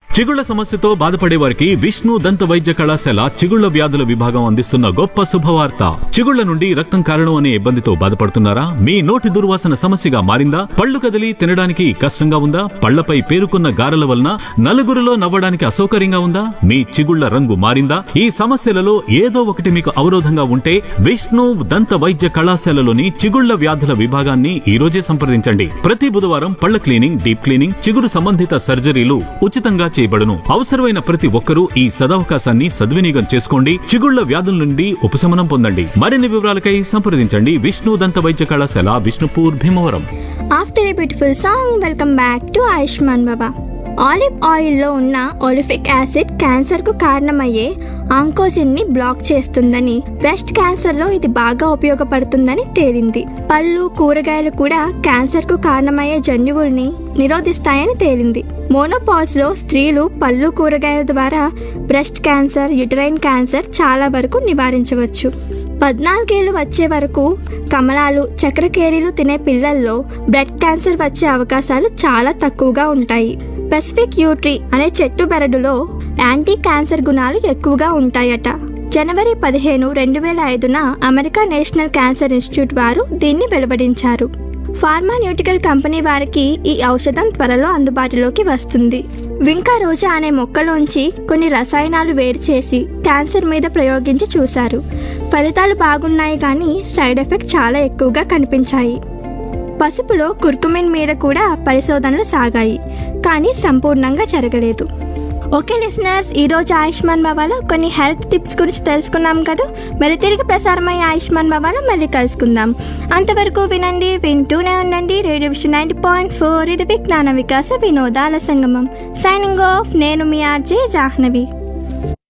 చిగుళ్ల సమస్యతో బాధపడే వారికి విష్ణు దంత వైద్య కళాశాల చిగుళ్ల వ్యాధుల విభాగం అందిస్తున్న గొప్ప శుభవార్త చిగుళ్ల నుండి రక్తం కారణం అనే ఇబ్బందితో బాధపడుతున్నారా మీ నోటి దుర్వాసన సమస్యగా మారిందా పళ్ళు కదిలి తినడానికి కష్టంగా ఉందా పళ్లపై పేరుకున్న గారెల వలన నలుగురిలో నవ్వడానికి అసౌకర్యంగా ఉందా మీ చిగుళ్ల రంగు మారిందా ఈ సమస్యలలో ఏదో ఒకటి మీకు అవరోధంగా ఉంటే విష్ణు దంత వైద్య కళాశాలలోని చిగుళ్ల వ్యాధుల విభాగాన్ని ఈ రోజే సంప్రదించండి ప్రతి బుధవారం పళ్ల క్లీనింగ్ డీప్ క్లీనింగ్ చిగురు సంబంధిత సర్జరీలు ఉచితంగా చేయబడును అవసరమైన ప్రతి ఒక్కరూ ఈ సదవకాశాన్ని సద్వినియోగం చేసుకోండి చిగుళ్ల వ్యాధుల నుండి ఉపశమనం పొందండి మరిన్ని వివరాలకై సంప్రదించండి విష్ణు దంత వైద్య కళాశాల Vishnupur Bhimavaram after a beautiful song welcome back to Ayushman Baba olive ఆయిల్లో ఉన్న ఒలిఫిక్ యాసిడ్ క్యాన్సర్కు కారణమయ్యే ఆంకోసిన్ని బ్లాక్ చేస్తుందని బ్రెస్ట్ క్యాన్సర్లో ఇది బాగా ఉపయోగపడుతుందని తేలింది పళ్ళు కూరగాయలు కూడా క్యాన్సర్కు కారణమయ్యే జన్యువుల్ని నిరోధిస్తాయని తేలింది మోనోపాజ్లో స్త్రీలు పళ్ళు కూరగాయల ద్వారా బ్రెస్ట్ క్యాన్సర్ యుటరైన్ క్యాన్సర్ చాలా వరకు నివారించవచ్చు పద్నాలుగేళ్లు వచ్చే వరకు కమలాలు చక్రకేరీలు తినే పిల్లల్లో బ్లడ్ క్యాన్సర్ వచ్చే అవకాశాలు చాలా తక్కువగా ఉంటాయి పెసిఫిక్ యూట్రీ అనే చెట్టు బెరడులో యాంటీ క్యాన్సర్ గుణాలు ఎక్కువగా ఉంటాయట జనవరి పదిహేను రెండు వేల ఐదున అమెరికా నేషనల్ క్యాన్సర్ ఇన్స్టిట్యూట్ వారు దీన్ని వెలువడించారు ఫార్మాన్యూటికల్ కంపెనీ వారికి ఈ ఔషధం త్వరలో అందుబాటులోకి వస్తుంది వింకా రోజా అనే మొక్కలోంచి కొన్ని రసాయనాలు వేరు చేసి క్యాన్సర్ మీద ప్రయోగించి చూశారు ఫలితాలు బాగున్నాయి కానీ సైడ్ ఎఫెక్ట్ చాలా ఎక్కువగా కనిపించాయి పసుపులో కుర్కుమిన్ మీద కూడా పరిశోధనలు సాగాయి కానీ సంపూర్ణంగా జరగలేదు ఓకే లిసనర్స్ ఈరోజు ఆయుష్మాన్ బాబాలో కొన్ని హెల్త్ టిప్స్ గురించి తెలుసుకున్నాం కదా మరి తిరిగి ప్రసారమయ్యే ఆయుష్మాన్ బాబాలో మళ్ళీ కలుసుకుందాం అంతవరకు వినండి వింటూనే ఉండండి radio Vision ninety point four ఇది విజ్ఞాన వికాస వినోదాల సంగమం సైనింగ్ ఆఫ్ నేను మీ ఆర్జే జాహ్నవి